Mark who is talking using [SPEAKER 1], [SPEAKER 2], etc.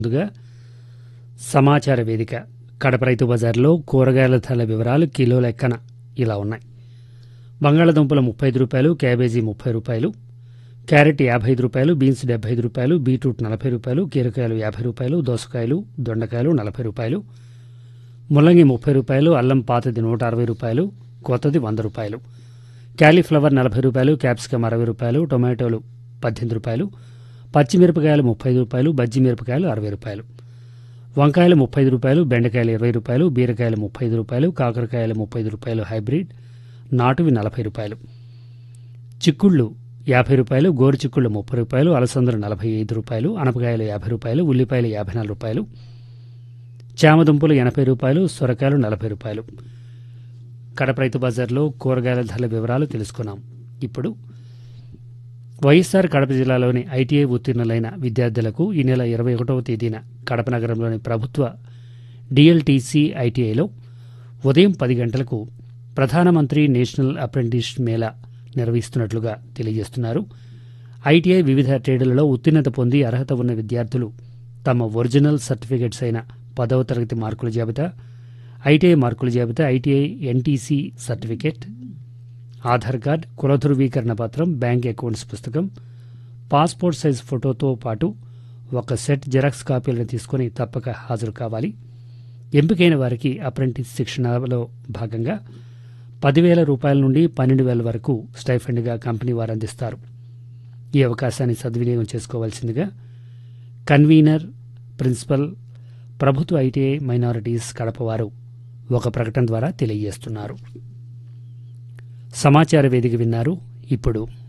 [SPEAKER 1] ముందుగా సమాచార వేదిక కడప రైతు బజార్లో కూరగాయల ధరల వివరాలు కిలో లెక్కన ఇలా ఉన్నాయి బంగాళదుంపలు ముప్పై ఐదు రూపాయలు క్యాబేజీ ముప్పై రూపాయలు క్యారెట్ యాభై ఐదు రూపాయలు బీన్స్ డెబ్బై ఐదు రూపాయలు బీట్రూట్ నలభై రూపాయలు కీరకాయలు యాభై రూపాయలు దోసకాయలు దొండకాయలు నలభై రూపాయలు ముల్లంగి ముప్పై రూపాయలు అల్లం పాతది నూట అరవై రూపాయలు కొత్తది వంద రూపాయలు క్యాలీఫ్లవర్ నలభై రూపాయలు క్యాప్సికమ్ అరవై రూపాయలు టొమాటోలు పద్దెనిమిది రూపాయలు పచ్చిమిరపకాయలు ముప్పై ఐదు రూపాయలు బజ్జి మిరపకాయలు అరవై రూపాయలు వంకాయలు ముప్పై ఐదు రూపాయలు బెండకాయలు ఇరవై రూపాయలు బీరకాయలు ముప్పై ఐదు రూపాయలు కాకరకాయలు ముప్పై ఐదు రూపాయలు హైబ్రిడ్ నాటువి నలభై రూపాయలు చిక్కుళ్ళు యాభై రూపాయలు గోరు చిక్కుళ్ళు ముప్పై రూపాయలు అలసందలు నలభై ఐదు రూపాయలు అనపకాయలు యాభై రూపాయలు ఉల్లిపాయలు యాభై నాలుగు రూపాయలు చామదుంపలు ఎనభై రూపాయలు సొరకాయలు నలభై రూపాయలు కడప రైతు బజార్లో కూరగాయల ధరల వివరాలు తెలుసుకున్నాం ఇప్పుడు వైఎస్ఆర్ కడప జిల్లాలోని ఐటీఐ ఉత్తీర్ణులైన విద్యార్థులకు ఈ నెల ఇరవై ఒకటవ తేదీన కడప నగరంలోని ప్రభుత్వ డిఎల్టీసీ ఐటీఐలో ఉదయం పది గంటలకు ప్రధానమంత్రి నేషనల్ అప్రెంటిస్ మేళా నిర్వహిస్తున్నట్లుగా తెలియజేస్తున్నారు ఐటీఐ వివిధ ట్రేడులలో ఉత్తీర్ణత పొంది అర్హత ఉన్న విద్యార్థులు తమ ఒరిజినల్ సర్టిఫికెట్స్ అయిన పదవ తరగతి మార్కుల జాబితా ఐటీఐ మార్కుల జాబితా ITI NTC certificate Aadhaar card కుల ధృవీకరణ పత్రం బ్యాంక్ అకౌంట్స్ పుస్తకం పాస్పోర్ట్ సైజ్ ఫోటోతో పాటు ఒక సెట్ జెరాక్స్ కాపీలను తీసుకొని తప్పక హాజరు కావాలి ఎంపికైన వారికి అప్రెంటిస్ శిక్షణలో భాగంగా పదివేల రూపాయల నుండి పన్నెండు వేల వరకు స్టైఫండ్గా కంపెనీ వారు అందిస్తారు ఈ అవకాశాన్ని సద్వినియోగం చేసుకోవాల్సిందిగా కన్వీనర్ ప్రిన్సిపల్ ప్రభుత్వ ఐటీఐ మైనారిటీస్ కడప వారు ఒక ప్రకటన ద్వారా తెలియజేస్తున్నారు సమాచార వేదిక విన్నారు ఇప్పుడు